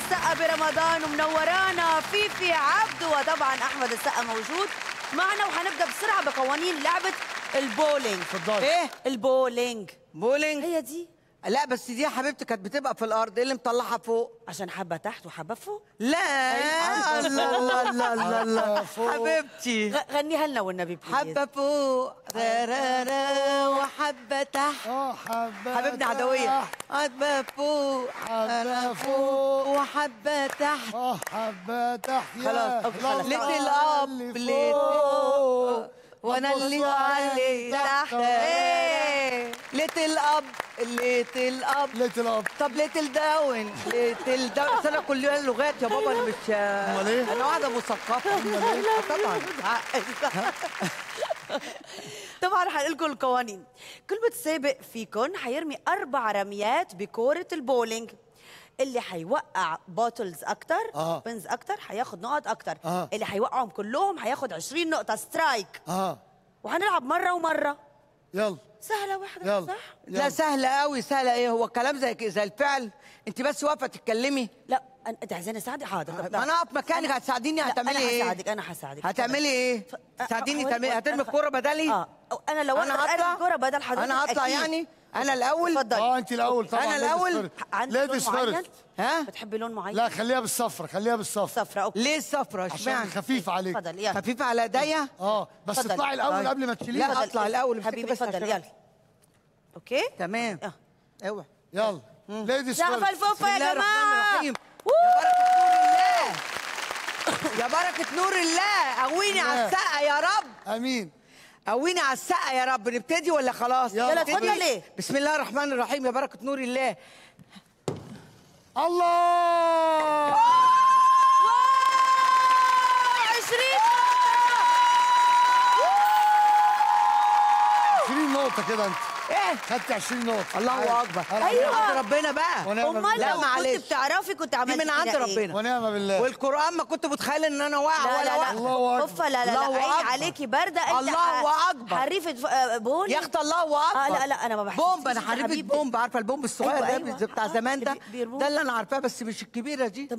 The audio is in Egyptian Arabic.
السقا برمضان ومنورانا فيفي عبده وطبعا احمد السقا موجود معنا وهنبدا بسرعه بقوانين لعبه البولينج اتفضلي. ايه البولينج بولينج هي دي لا بس دي يا حبيبتي كانت بتبقى في الارض ايه اللي مطلعها فوق عشان حبه تحت وحبه فوق لا الله الله الله الله الله فوق. حبيبتي غ- غنيها لنا والنبي بليز حبه فوق را را را وحبه تحت اه حبة حبيبنا عدوية حبه فوق حبة فوق وحبه تحت اه حبة تحيا خلاص، أوكي، خلاص. ليت الاب ليت فوق وانا اللي علي تحت ايه ليت الاب ليت الاب ليت الاب طب ليتل داون ليتل داون أصل انا كلها لغات يا بابا انا مش امال ايه؟ انا واحده مثقفه امال ايه طبعا طبعا هنقول لكم القوانين كل متسابق فيكم هيرمي اربع رميات بكوره البولينج اللي هيوقع بوتلز اكتر آه. بنز اكتر هياخد نقط اكتر آه. اللي هيوقعهم كلهم هياخد 20 نقطه سترايك اه وهنلعب مره ومره يلا سهله واحده يلا. صح لا سهله قوي سهله ايه هو الكلام زي كده زي الفعل انت بس واقفه تتكلمي لا أن- انت عايزاني اساعدك حاضر ما انا اقف مكانك هتساعديني لا، هتعملي انا ايه هساعدك انا هساعدك هتعملي ايه ف- تساعديني أ- تعملي أ- هترمي أ- الكوره بدلي اه انا لو انا اقدر ارمي هطلع الكوره بدل حضرتك انا هطلع أكيد. يعني انا الاول اتفضل اه انت الاول طبعا أنا ladies الأول. first. عندك لون ladies معين first. ها بتحبي لون معين لا خليها بالصفرة خليها بالصفرة صفرة اوكي ليه الصفرة عشان اشمعنى خفيفة عليك اتفضل يلا خفيفه على ايديا اه بس اتفضل. اطلعي الاول طيب. قبل ما تشيليها لا، اتفضل. أطلع الأول، امسكي حبيبي بس اتفضل عشان- يلا اوكي تمام اه. اوعى يلا ليديز سقف الفوفة بسم يا الله الرحمن جماعة الرحيم ووو. يا بركة نور الله قويني على الله. السقة يا رب امين قويني على السقة يا رب نبتدي ولا خلاص يلا. يلا نبتدي. اتفضل ايه بسم الله الرحمن الرحيم يا بركة نور الله الله 20 نقطة كده انت ايه خدت 20 نقطة الله اكبر أنا- أيوة. عند ربنا بقى ونعم امال بالله. لا، لو كنت معلش. بتعرفي كنت دي عملتي من عند فينا إيه؟ ربنا ونعم بالله والقرآن ما كنت متخيل ان انا واقعة لا ولا لا لا واحدة الله أكبر. اوفا لا لا لا الله عيني أكبر. عليكي بارده انت الله ح- أكبر. حريفه ف- آه، بولي يا اخت الله اكبر اه لا لا انا ما بحسش بومب انا يا حريفه حبيبي. بومب عارفه البومب الصغير أيوة، ده أيوة. بتاع آه، زمان ده اللي بي- بيرموه. ده اللي انا عارفاه بس مش الكبيره دي